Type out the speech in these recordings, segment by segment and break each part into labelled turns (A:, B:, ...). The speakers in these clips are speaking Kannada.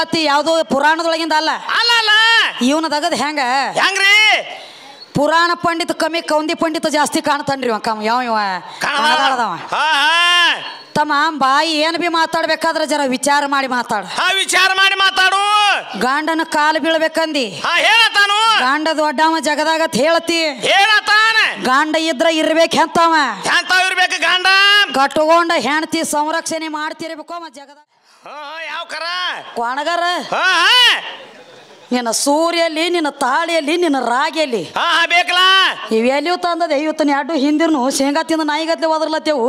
A: ಕತ್ತಿ ಯಾವ್ದೋ ಪುರಾಣದೊಳಗಿಂದ ಅಲ್ಲ
B: ಅಲ್ಲ ಅಲ್ಲ
A: ಇವನ ತಗದ್ ಹೆಂಗ
B: ಹೆಂಗ್ರಿ
A: ಪುರಾಣ ಪಂಡಿತ ಕಮ್ಮಿ ಕೌಂದಿ ಪಂಡಿತ ಜಾಸ್ತಿ ಕಾಣ್ತಾನ್ರಿ ಇವ ಕಮ್ ಯಾವ ಇವ ಕನ್ನಡದವ.
B: ಹಾ ಹಾ
A: ತಮ್ಮ ಬಾಯಿ ಏನ್ ಬಿ ಮಾತಾಡ್ಬೇಕಾದ್ರೆ ಜರ ವಿಚಾರ ಮಾಡಿ ಮಾತಾಡ
B: ಹಾ ವಿಚಾರ ಮಾಡಿ ಮಾತಾಡು
A: ಗಾಂಡನ ಕಾಲು ಬೀಳ್ಬೇಕಂದಿ
B: ಹಾ ಹೇಳತಾನು
A: ಗಾಂಡ ದೊಡ್ಡವ ಜಗದಾಗತ್ ಹೇಳತಿ
B: ಹೇಳತಾನ
A: ಗಾಂಡ ಇದ್ರ ಇರ್ಬೇಕು ಹೆಂತವ
B: ಎಂತಾವ್ ಇರ್ಬೇಕು ಗಂಡ
A: ಕಟ್ಟುಕೊಂಡ ಹೆಣ್ತಿ ಸಂರಕ್ಷಣೆ ಮಾಡ್ತಿರ್ಬೇಕು ಅವ ಜಗದ
B: ಹಾ ಹಾ, ಯಾವ ಕರ
A: ಕೊಣಗರ
B: ಹಾ ಹಾ
A: ನಿನ್ನ ಸೂರ್ಯಲ್ಲಿ ನಿನ್ನ ತಾಳಿಯಲ್ಲಿ ನಿನ್ನ ರಾಗಿಯಲ್ಲಿ
B: ಹಾ ಹಾ ಬೇಕಲ್ಲ
A: ಇವೆಲ್ಲಿಯೂ ತಂದದೆ ಇವತ್ತು ಎರಡು ಹಿಂದಿರ್ನು ಶೇಂಗಾ ತಿಂದ ನಾಯಿಗತ್ಲೆ ಒದರ್ಲತ್ತೇವು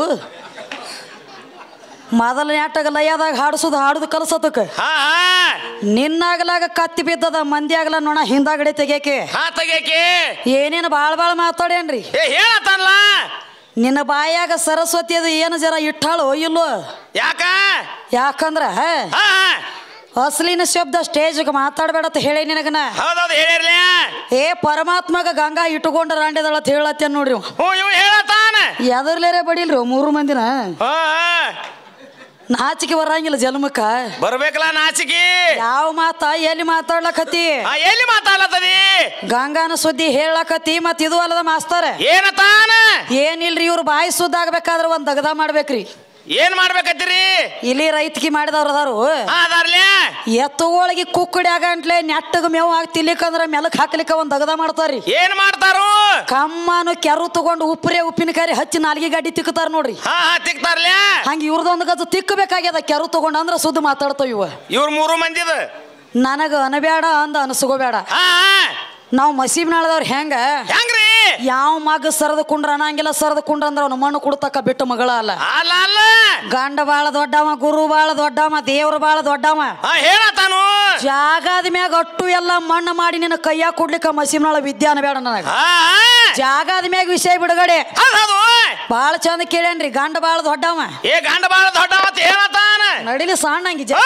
A: ಮೊದಲ ನೆಟ್ಟಾಗ ಲಯದಾಗ ಹಾಡಿಸೋದು ಹಾಡುದು ಕಲಸೋದಕ್ಕೆ
B: ಹಾ ಹಾ
A: ನಿನ್ನಾಗಲಾಗ ಕತ್ತಿ ಬಿದ್ದದ ಮಂದಿ ಆಗಲ ನೋಣ ಹಿಂದಾಗಡೆ ತೆಗಿಯಕ್ಕೆ
B: ಹಾ ತೆಗಿಯಕ್ಕೆ
A: ಏನೇನು ಭಾಳ ಭಾಳ ಮಾತಾಡೇನ್ರಿ
B: ಏ ಹೇಳತಾನಲ್ಲ
A: ನಿನ್ನ ಬಾಯಾಗ ಸರಸ್ವತಿ ಅದು ಏನು ಜರ ಇಟ್ಟಾಳು ಇಲ್ಲೋ
B: ಯಾಕ
A: ಯಾಕಂದ್ರ
B: ಹಾ ಹಾ
A: ಅಸಲಿನ ಶಬ್ದ ಸ್ಟೇಜ್ಗೆ ಮಾತಾಡಬೇಡತ್ತ ಹೇಳಿ ನಿನಗನ
B: ಹೌದೌದು ಹೇಳಿರ್ಲಿ
A: ಏ ಪರಮಾತ್ಮಗ ಗಂಗಾ ಇಟ್ಟುಕೊಂಡ ರಾಂಡ್ಯದಳ ಅಂತ ಹೇಳತ್ತೇನ್ ನೋಡ್ರಿ ಇವ.
B: ಹ್ಞೂ ಇವ್ ಹೇಳತಾನ
A: ಎದರ್ಲೇರೆ ಬಡಿಲ್ರಿ ಅವ್ ಮೂರು ಮಂದಿನ
B: ಹಾ ಹಾ
A: ನಾಚಿಕೆ ಬರಂಗಿಲ್ಲ ಜನ್ಮಕ್ಕ
B: ಬರ್ಬೇಕಲ್ಲ ನಾಚಿಕೆ
A: ಯಾವ ಮಾತ ಎಲ್ಲಿ ಮಾತಾಡ್ಲಕತ್ತಿ
B: ಹಾ ಎಲ್ಲಿ ಮಾತಾಡ್ಲತ್ತದಿ
A: ಗಂಗಾನ ಸುದ್ದಿ ಹೇಳಕತ್ತಿ ಮತ್ ಇದು ಅಲ್ಲದ ಮಾಸ್ತರ
B: ಏನತಾನ
A: ಏನಿಲ್ರಿ ಇವ್ರು ಬಾಯಿ ಸುದ್ದ ಆಗ್ಬೇಕಾದ್ರ ಒಂದ್ ದಗದ ಮಾಡ್ಬೇಕ್ರಿ
B: ಏನ್ ಮಾಡ್ಬೇಕತ್ತೀರಿ
A: ಇಲ್ಲಿ ರೈತಕಿ ಮಾಡಿದವ್ರ ಅದಾರು
B: ಹಾ ಅದಾರ್ಲೆ
A: ಎತ್ತುಗಳಿಗೆ ಕುಕ್ಕಡಿ ಆಗಂಟ್ಲೆ ನೆಟ್ಟಗ ಮೇವು ಹಾಕಿ ತಿನ್ಲಿಕ್ಕಂದ್ರ ಮೆಲಕ್ ಹಾಕ್ಲಿಕ್ಕ ಒಂದ್ ದಗದ ಮಾಡ್ತಾರ್ರಿ
B: ಏನ್ ಮಾಡ್ತಾರು
A: ಕಮ್ಮನು ಕೆರು ತಗೊಂಡು ಉಪ್ಪರೆ ಉಪ್ಪಿನಕಾಯಿ ಹಚ್ಚಿ ನಾಲ್ಗೆ ಗಾಡಿ ತಿಕ್ಕತಾರ ನೋಡ್ರಿ
B: ಹಾ ಹಾ ತಿಕ್ತಾರ್ಲೆ
A: ಹಂಗ ಇವ್ರದೊಂದು ಗಜ ತಿಕ್ಕಬೇಕಾಗ್ಯದ ಕೆರು ತಗೊಂಡು ಅಂದ್ರ ಸುದ್ದ ಮಾತಾಡ್ತಾವ ಇವ
B: ಇವ್ರ ಮೂರು ಮಂದಿದ
A: ನನಗ ಅನಬೇಡ ಅಂದ ಅನಸ್ಕೋಬೇಡ
B: ಹಾ ಹಾ
A: ನಾವು ಮಸೀಬ್ನಾಳದವ್ರ ಹೆಂಗ
B: ಹೆಂಗ್ರಿ
A: ಯಾವ ಮಗ ಸರದ ಕುಂಡ್ರ ಅನ್ನಂಗಿಲ್ಲ ಸರದ ಕುಂಡ್ರ ಅಂದ್ರ ಅವ್ನ ಮಣ್ಣು ಕುಡ್ತಕ್ಕ ಬಿಟ್ಟು ಮಗಳ ಅಲ್ಲ
B: ಅಲ್ಲ ಅಲ್ಲ
A: ಗಂಡ ಬಾಳ ದೊಡ್ಡವ ಗುರು ಬಾಳ ದೊಡ್ಡವ ದೇವ್ರ ಬಾಳ ದೊಡ್ಡವ
B: ಹಾ ಹೇಳತಾನು
A: ಜಾಗದ ಮ್ಯಾಗ ಅಟ್ಟು ಎಲ್ಲ ಮಣ್ಣು ಮಾಡಿ ನಿನ್ನ ಕೈಯಾಗ ಕೊಡ್ಲಿಕ್ಕ ಮಸೀಬ್ನಾಳ ವಿದ್ಯಾನ ಬೇಡ ನನಗ
B: ಹಾ ಹಾ
A: ಜಾಗದ ಮ್ಯಾಗ ವಿಷಯ ಬಿಡುಗಡೆ
B: ಹೌದ್ ಹೌದು
A: ಬಾಳ ಚಂದ ಕೇಳೇನ್ರಿ ಗಂಡ ಬಾಳ ದೊಡ್ಡವ
B: ಏ ಗಂಡ ಬಾಳ ದೊಡ್ಡ ಮತ್ ಹೇಳತಾನ
A: ನಡಿಲಿ ಸಣ್ಣಂಗಿ ಜ
B: ಹಾ.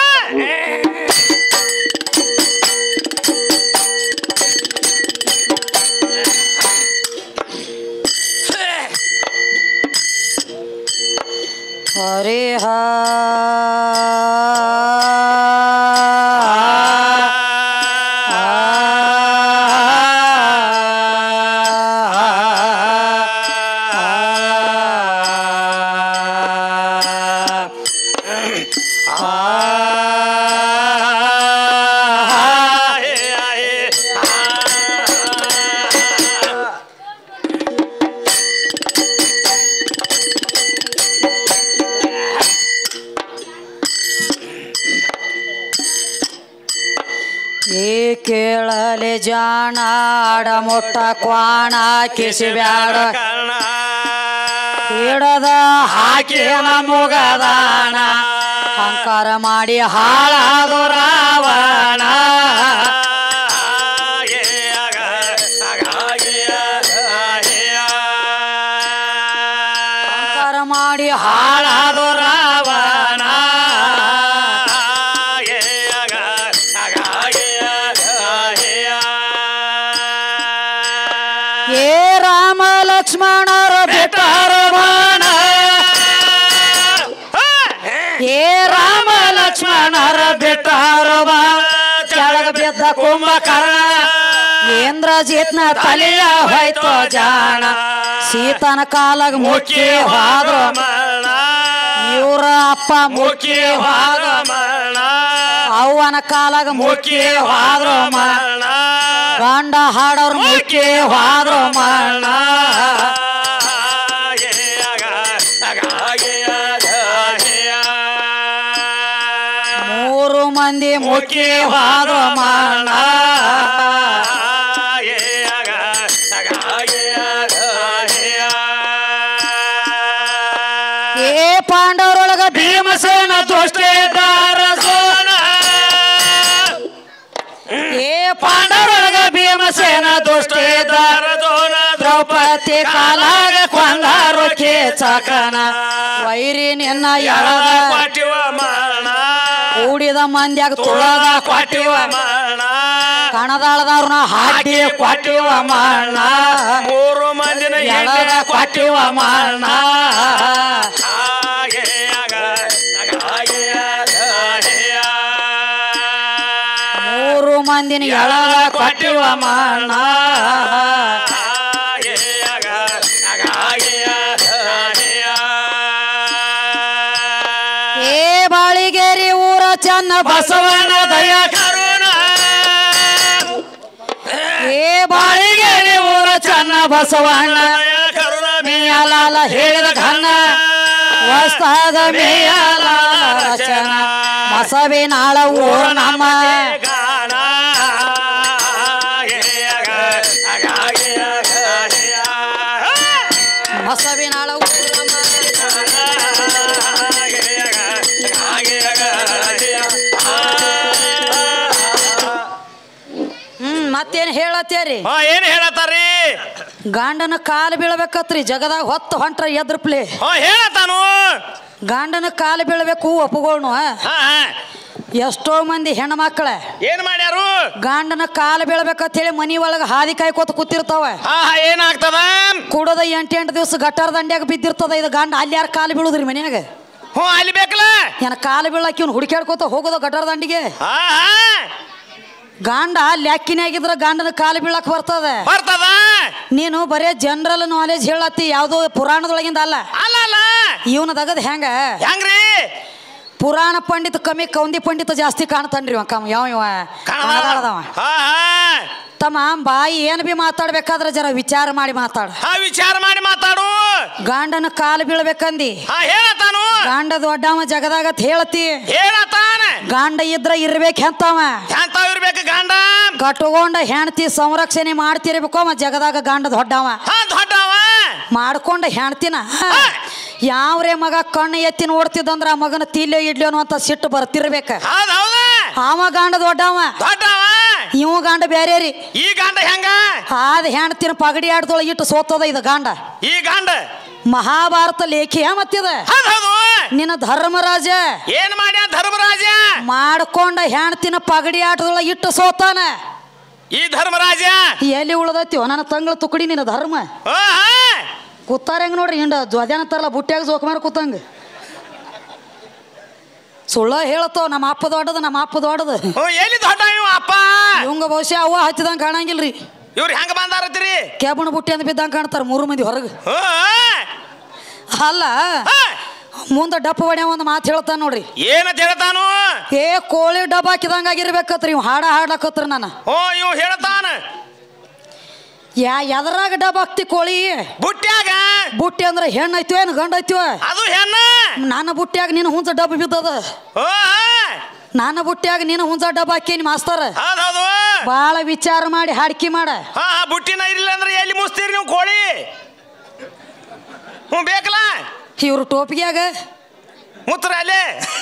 A: ಹರಿಹ ಏ ಕೇಳಲೆ ಜಾಣ ಆಡ ಮೊಟ್ಟ ಕ್ವಾಣ ಕಿಸಿಬ್ಯಾಡ ಹಿಡದ ಹಾಕಿನ ಮುಗದಾನ ಅಹಂಕಾರ ಮಾಡಿ ಹಾಳಾದು ರಾವಣ ಅಹಂಕಾರ ಮಾಡಿ ಹಾಳಾದು ರಾವಣ ಏ ರಾಮ ಲಕ್ಷ್ಮಣರ ಬೆಟ್ಟಾರ ಬಾಣ ಏ ರಾಮ ಲಕ್ಷ್ಮಣರ ಬೆಟ್ಟಾರ ಬಾಣ ಕೆಳಗ ಬಿದ್ದ ಕುಂಭಕರ್ಣ ಇಂದ್ರಜಿತ್ನ ತಲೆಯ ಹೋಯ್ತು ಜಾಣ ಸೀತನ ಕಾಲಾಗ ಮುಚ್ಚಿ ಹೋದ್ರು ಇವ್ರ ಅಪ್ಪ ಮುಚ್ಚಿ ಹೋದ್ರು ಅವ್ವನ ಕಾಲಾಗ ಮುಚ್ಚಿ ಹೋದ್ರು ಮರಣ ಗಂಡ ಹಾಡೋರ್ ಮುಚ್ಚಿ ಹೋದ್ರು ಮರಣ ಮೂರು ಮಂದಿ ಮುಚ್ಚಿ ಹೋದ್ರು ಮರಣ ಏ ಪಾಂಡವರೊಳಗ ಭೀಮಸೇನ ದುಷ್ಟೇದಾರ ಸೋನ ಏ ಪಾಂಡವರೊಳಗ ಭೀಮಸೇನ ದುಷ್ಟೇದಾರ ದ್ರೌಪದಿ ಕಾಲಾಗ ಕೊಂದಾರು ಕೇಚಕನ ವೈರಿ ನಿನ್ನ ಎಳದ ಕೂಡಿದ ಮಂದ್ಯಾಗ ತುಳದ ಕೊಟ್ಟಿವ ಕಣದಾಳದವ್ರನ್ನ ಹಾಕಿ ಕೊಟ್ಟಿವ ಮಣ್ಣ
B: ಮೂರು ಮಂದಿನ
A: ಎಳದ ಕೊಟ್ಟಿವ ಮಣ್ಣ ಮೂರು ಮಂದಿನ ಎಳಗ ಕೊಟ್ಟಿವ ಮಣ್ಣ ಏ ಬಾಳಿಗೇರಿ ಊರ ಚನ್ನ ಬಸವನ ದಯ ಏ ಬಾಳಿಗೇರಿ ಊರ ಚನ್ನ ಬಸವಣ್ಣ ಮೇಯಲಾಲ ಹೇಳಿದ ಘನ ವಸ್ತಾದ ಮೇಯಲಾಲ ರಚನ ಮಸವಿನಾಳ ಊರ ನಮ್ಮ ಮಸವಿನಾಳ ಊರ ನಮ್ಮ ಹ್ಮ್ ಮತ್ತೇನ್ ಹೇಳತ್ತೇರಿ
B: ಹಾ ಏನ್ ಹೇಳತ್ತಾರಿ
A: ಗಾಂಡನ ಕಾಲು ಬೀಳ್ಬೇಕತ್ರಿ ಜಗದಾಗ ಹೊತ್ತು ಹೊಂಟ್ರ ಎದ್ರ ಪ್ಲೇ
B: ಹಾ ಹೇಳತ್ತಾನು
A: ಗಾಂಡನ ಕಾಲು ಬೀಳ್ಬೇಕು ಒಪ್ಪುಗೋಳ್ನು
B: ಹಾ ಹಾ.
A: ಎಷ್ಟೋ ಮಂದಿ ಹೆಣ್ಮಕ್ಳ
B: ಏನ್ ಮಾಡ್ಯಾರು
A: ಗಾಂಡನ ಕಾಲು ಬೀಳ್ಬೇಕಂತ ಹೇಳಿ ಮನಿ ಒಳಗ ಹಾದಿ ಕಾಯ್ಕೋತ ಕೂತಿರ್ತಾವ
B: ಹಾ ಹಾ ಏನಾಗ್ತದ
A: ಕುಡದ ಎಂಟು ಎಂಟು ದಿವಸ ಗಟ್ಟಾರ ದಂಡ್ಯಾಗ ಬಿದ್ದಿರ್ತದ ಇದು ಗಂಡ ಅಲ್ಲಿ ಯಾರು ಕಾಲು ಬೀಳುದ್ರಿ ಮನ್ಯಾಗ
B: ಹ್ಞೂ ಅಲ್ಲಿ ಬೇಕಲ್ಲ
A: ಏನ ಕಾಲು ಬೀಳಕ್ಕೆ ಇವ್ನು ಹುಡುಕ್ಯಾಡ್ಕೋತ ಹೋಗೋದು ಗಟ್ಟಾರ ದಂಡಿಗೆ
B: ಹಾ ಹಾ
A: ಗಾಂಡ ಲ್ಯಾಕಿನಾಗಿದ್ರ ಗಂಡನ ಕಾಲು ಬೀಳಕ್ ಬರ್ತದ
B: ಬರ್ತದ
A: ನೀನು ಬರೇ ಜನರಲ್ ನಾಲೆಜ್ ಹೇಳತ್ತಿ ಯಾವ್ದೋ ಪುರಾಣದೊಳಗಿಂದ ಅಲ್ಲ
B: ಅಲ್ಲ ಅಲ್ಲ
A: ಇವನ ದಗದ್ ಹೆಂಗ
B: ಹೆಂಗ್ರಿ
A: ಪುರಾಣ ಪಂಡಿತ ಕಮ್ಮಿ ಕೌಂದಿ ಪಂಡಿತ ಜಾಸ್ತಿ ಕಾಣ್ತಾನ್ರಿ ಇವ ಕಮ್ ಯಾವ ಇವ ಕನ್ನಡದವ.
B: ಹಾ ಹಾ
A: ತಮ್ಮ ಬಾಯಿ ಏನ್ ಬಿ ಮಾತಾಡ್ಬೇಕಾದ್ರೆ ಜರ ವಿಚಾರ ಮಾಡಿ ಮಾತಾಡ
B: ಹಾ ವಿಚಾರ ಮಾಡಿ ಮಾತಾಡು
A: ಗಾಂಡನ ಕಾಲು ಬೀಳ್ಬೇಕಂದಿ
B: ಹಾ ಹೇಳತ್ತಾನು
A: ಗಾಂಡ ದೊಡ್ಡವ ಜಗದಾಗತ್ ಹೇಳತಿ
B: ಹೇಳತ್ತಾನ
A: ಗಾಂಡ ಇದ್ರ ಇರ್ಬೇಕು ಹೆಂತವ
B: ಎಂತ ಇರ್ಬೇಕು ಗಂಡ
A: ಕಟ್ಕೊಂಡ ಹೆಣ್ತಿ ಸಂರಕ್ಷಣೆ ಮಾಡ್ತಿರ್ಬೇಕು ಅವ ಜಗದಾಗ ಗಾಂಡ ದೊಡ್ಡವ
B: ಹಾ ದೊಡ್ಡವ
A: ಮಾಡ್ಕೊಂಡ ಹೆಣ್ತಿನ ಯಾವ್ರೇ ಮಗ ಕಣ್ಣು ಎತ್ತಿ ನೋಡ್ತಿದ್ದಂದ್ರ ಆ ಮಗನ ತೀಲ್ಯೋ ಇಡ್ಲಿ ಅನ್ನುವಂತ ಸಿಟ್ಟು ಬರ್ತಿರ್ಬೇಕ
B: ಹೌದ್ ಹೌದ
A: ಅವ ಗಾಂಡ ದೊಡ್ಡವ
B: ದೊಡ್ಡವ
A: ಇವ ಗಾಂಡ ಬೇರೆ ರೀ
B: ಈ ಗಂಡ ಹೆಂಗ
A: ಆದ ಹೆಣ್ತಿನ ಪಗಡಿ ಆಡ್ದೊಳಗೆ ಇಟ್ಟು ಸೋತದ ಇದು ಗಾಂಡ
B: ಈ ಗಂಡ
A: ಮಹಾಭಾರತ ಲೇಖಿಯ ಮತ್ತಿದ
B: ಹೌದ್ ಹೌದು
A: ನಿನ್ನ ಧರ್ಮರಾಜ
B: ಏನ್ ಮಾಡ್ಯ ಧರ್ಮರಾಜ
A: ಮಾಡ್ಕೊಂಡ ಹೆಣ್ತಿನ ಪಗಡಿ ಆಟದೊಳಗೆ ಇಟ್ಟು ಸೋತಾನ
B: ಈ ಧರ್ಮರಾಜ
A: ಎಲ್ಲಿ ಉಳ್ದೈತಿವ ನನ್ನ ತಂಗಳ ತುಕಡಿ ನಿನ್ನ ಧರ್ಮ
B: ಹಾ ಹಾ
A: ಕೂತಾರ ಹೆಂಗ್ ನೋಡ್ರಿ ಹಿಂಡ ಜ್ವದ್ಯಾನ ತರಲ್ಲ ಬುಟ್ಟ್ಯಾಗ ಜೋಕ್ ಮಾಡಿ ಕೂತಂಗ ಸುಳ್ಳ ಹೇಳತ್ತವ ನಮ್ಮ ಅಪ್ಪ ದೊಡ್ಡದು ನಮ್ಮ ಅಪ್ಪ ದೊಡ್ಡದು
B: ಹ್ಞೂ ಎಲ್ಲಿ ದೊಡ್ಡ ಇವ ಅಪ್ಪ
A: ಇವಂಗ ಬಹುಶಃ ಅವ್ವ ಹಚ್ಚಿದಂಗ ಕಾಣಂಗಿಲ್ರಿ
B: ಇವ್ರು ಹೆಂಗ ಬಂದಾರತ್ತೀರಿ
A: ಕೆಬಣ ಬುಟ್ಟಿ ಅಂತ ಬಿದ್ದಂಗ ಕಾಣ್ತಾರ ಮೂರು ಮಂದಿ ಹೊರಗೆ
B: ಹ್ಞೂ
A: ಅಲ್ಲ
B: ಹಾ.
A: ಮುಂದೆ ಡಪ್ಪ ಹೊಡ್ಯಾವ ಒಂದು ಮಾತು ಹೇಳ್ತಾನ ನೋಡ್ರಿ
B: ಏನಂತ ಹೇಳ್ತಾನು
A: ಏ ಕೋಳಿ ಡಬ್ಬ ಹಾಕಿದಂಗ ಆಗಿರ್ಬೇಕತ್ರಿ ಇವ್ ಹಾಡ ಹಾಡ್ಲಕತ್ರಿ ನಾನು
B: ಓ ಇವ್ ಹೇಳ್ತಾನ
A: ಯಾ ಎದರಾಗ ಡಬ್ಬ ಹಾಕ್ತಿ ಕೋಳಿ
B: ಬುಟ್ಟ್ಯಾಗ
A: ಬುಟ್ಟಿ ಅಂದ್ರೆ ಹೆಣ್ಣು ಐತಿವ ಏನು ಗಂಡ ಐತಿವ
B: ಅದು ಹೆಣ್ಣ
A: ನನ್ನ ಬುಟ್ಟ್ಯಾಗ ನೀನು ಹುಂಚ ಡಬ್ಬ ಬಿದ್ದದ
B: ಓ
A: ನನ್ನ ಬುಟ್ಟ್ಯಾಗ ನೀನು ಹುಂಚ ಡಬ್ಬ ಹಾಕೇನಿ ಮಾಸ್ತರ್
B: ಹೌದ್ ಹೌದು
A: ಭಾಳ ವಿಚಾರ ಮಾಡಿ ಹಾಡ್ಕಿ ಮಾಡ
B: ಹಾ ಹಾ ಬುಟ್ಟಿನ ಇರ್ಲಿಲ್ಲ ಅಂದ್ರೆ ಎಲ್ಲಿ ಮುಸ್ತೀರಿ ನೀವು ಕೋಳಿ ಹ್ಞೂ ಬೇಕಲ್ಲ
A: ಇವ್ರು ಟೋಪಿಗ್ಯಾಗ
B: ಮುತ್ರ ಅಲ್ಲೇ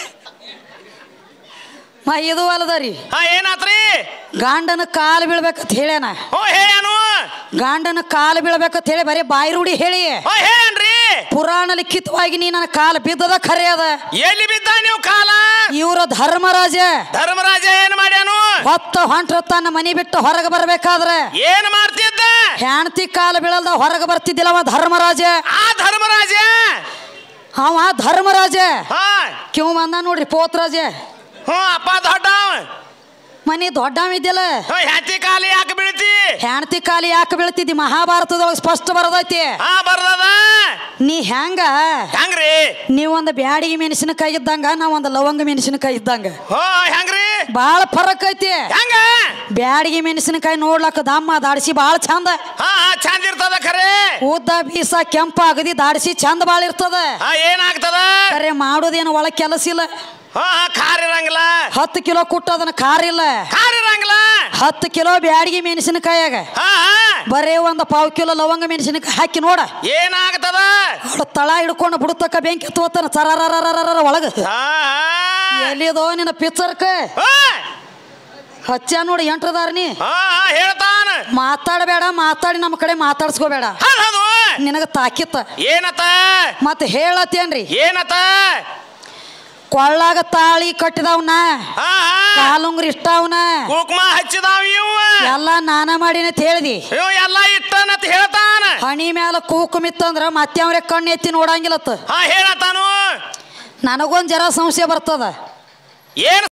A: ಮ ಇದು ಅಲ್ಲದರಿ
B: ಹಾ ಏನಾತ್ರಿ
A: ಗಾಂಡನ ಕಾಲು ಬೀಳ್ಬೇಕಂತ ಹೇಳ್ಯಾನ
B: ಓ ಹೇಳ್ಯಾನು
A: ಗಾಂಡನ ಕಾಲು ಬೀಳ್ಬೇಕಂತ ಹೇಳಿ ಬರೀ ಬಾಯಿ ರೂಢಿ ಹೇಳಿ
B: ಓ ಹೇಳ್ಯಾನ್ರಿ
A: ಪುರಾಣ ಲಿಖಿತವಾಗಿ ನೀ ನನ್ನ ಕಾಲು ಬಿದ್ದದ ಖರೆ ಅದ
B: ಎಲ್ಲಿ ಬಿದ್ದ ನೀವು ಕಾಲ
A: ಇವ್ರ ಧರ್ಮರಾಜ
B: ಧರ್ಮರಾಜ ಏನ್ ಮಾಡ್ಯಾನು
A: ಹೊತ್ತ ಹೊಂಟ್ರ ತನ್ನ ಮನಿ ಬಿಟ್ಟು ಹೊರಗೆ ಬರ್ಬೇಕಾದ್ರೆ
B: ಏನ್ ಮಾಡ್ತಿದ್ದ
A: ಹೆಣ್ತಿ ಕಾಲು ಬೀಳಲ್ದ ಹೊರಗೆ ಬರ್ತಿದ್ದಿಲ್ಲ ಅವ ಧರ್ಮರಾಜ
B: ಆ ಧರ್ಮರಾಜ
A: ಅವ ಧರ್ಮರಾಜ
B: ಹಾ
A: ಕಿವ್ ಬಂದ ನೋಡ್ರಿ ಪೋತ್ರಾಜ
B: ಹ್ಞೂ ಅಪ್ಪ ದೊಡ್ಡ
A: ಮನಿ ದೊಡ್ಡವ ಇದ್ದಿಲ್ಲ
B: ಹೆತ್ತಿ ಕಾಲಿ ಯಾಕೆ ಬೀಳ್ತಿ
A: ಹೆಣ್ತಿ ಕಾಲಿ ಯಾಕೆ ಬೀಳ್ತಿದ್ದಿ ಮಹಾಭಾರತದೊಳಗೆ ಸ್ಪಷ್ಟ ಬರದೈತಿ
B: ಹಾ ಬರ್ದದ
A: ನೀ ಹೆಂಗ
B: ಹೆಂಗ್ರಿ
A: ನೀವೊಂದು ಬ್ಯಾಡಿಗೆ ಮೆಣಸಿನಕಾಯಿ ಇದ್ದಂಗ ನಾ ಒಂದು ಲವಂಗ ಮೆಣಸಿನಕಾಯಿ ಇದ್ದಂಗ
B: ಹೋ ಹೆಂಗ್ರಿ
A: ಬಾಳ ಫರಕ್ ಐತಿ
B: ಹೆಂಗ
A: ಬ್ಯಾಡಿಗೆ ಮೆಣಸಿನಕಾಯಿ ನೋಡ್ಲಕ್ಕ ದಮ್ಮ ದಾಡ್ಸಿ ಬಾಳ ಚಂದ
B: ಹಾ ಹಾ ಚಂದ ಇರ್ತದ ಖರೆ
A: ಉದ್ದ ಬೀಸ ಕೆಂಪ ಅಗದಿ ದಾಡ್ಸಿ ಚಂದ ಬಾಳ ಇರ್ತದ
B: ಹಾ ಏನಾಗ್ತದ
A: ಕರೆ ಮಾಡೋದೇನು ಒಳಗ್ ಕೆಲಸ ಇಲ್ಲ
B: ಹಾ ಹಾ ಖಾರ ಇರಂಗಿಲ್ಲ
A: ಹತ್ತು ಕಿಲೋ ಕುಟ್ಟ ಅದನ್ನ ಖಾರ ಇಲ್ಲ
B: ಖಾರ ಇರಂಗಿಲ್ಲ
A: ಹತ್ತು ಕಿಲೋ ಬ್ಯಾಡಿಗೆ ಮೆಣಸಿನಕಾಯಾಗ
B: ಹಾ ಹಾ
A: ಬರೇ ಒಂದು ಪಾವು ಕಿಲೋ ಲವಂಗ ಮೆಣಸಿನಕಾಯಿ ಹಾಕಿ ನೋಡ
B: ಏನಾಗ್ತದ
A: ಅವ್ಳು ತಳ ಹಿಡ್ಕೊಂಡು ಬಿಡುತ್ತಕ್ಕ ಬೆಂಕಿ ತೋತಾನ ಚರರರರರ ಒಳಗ
B: ಹಾ ಹಾ
A: ಎಲ್ಲಿದೋ ನಿನ್ನ ಪಿಚ್ಚರ್ಕ
B: ಹಾ
A: ಹಚ್ಚ ನೋಡಿ ಎಂಟ್ರದಾರ್ನಿ
B: ಹಾ ಹಾ ಹೇಳ್ತಾನ
A: ಮಾತಾಡಬೇಡ ಮಾತಾಡಿ ನಮ್ಮ ಕಡೆ ಮಾತಾಡ್ಸ್ಕೋಬೇಡ
B: ಹೌದ್ ಹೌದು
A: ನಿನಗ ತಾಕಿತ್ತ
B: ಏನತ್ತ
A: ಮತ್ತೆ ಹೇಳತ್ತೇನ್ರಿ
B: ಏನತ್ತ
A: ಕೊಳ್ಳಾಗ ತಾಳಿ ಕಟ್ಟಿದವ್ನ
B: ಹಾ ಹಾ
A: ಕಾಲುಂಗ್ರಿ ಇಷ್ಟವನ
B: ಕುಕ್ಮ ಹಚ್ಚಿದಾವ ಇವ
A: ಎಲ್ಲ ನಾನ ಮಾಡಿನ ಅಂತ ಹೇಳ್ದಿ
B: ಇವ ಎಲ್ಲ ಇಟ್ಟನತ್ ಹೇಳ್ತಾನ
A: ಹಣಿ ಮ್ಯಾಲ ಕೂಕುಮಿತ್ತಂದ್ರ ಮತ್ತೆ ಅವ್ರೆ ಕಣ್ಣು ಎತ್ತಿ ನೋಡಂಗಿಲ್ಲತ್ತ
B: ಹಾ ಹೇಳತ್ತಾನು
A: ನನಗೊಂದ್ ಜರ ಸಂಶಯ ಬರ್ತದ
B: ಏನ್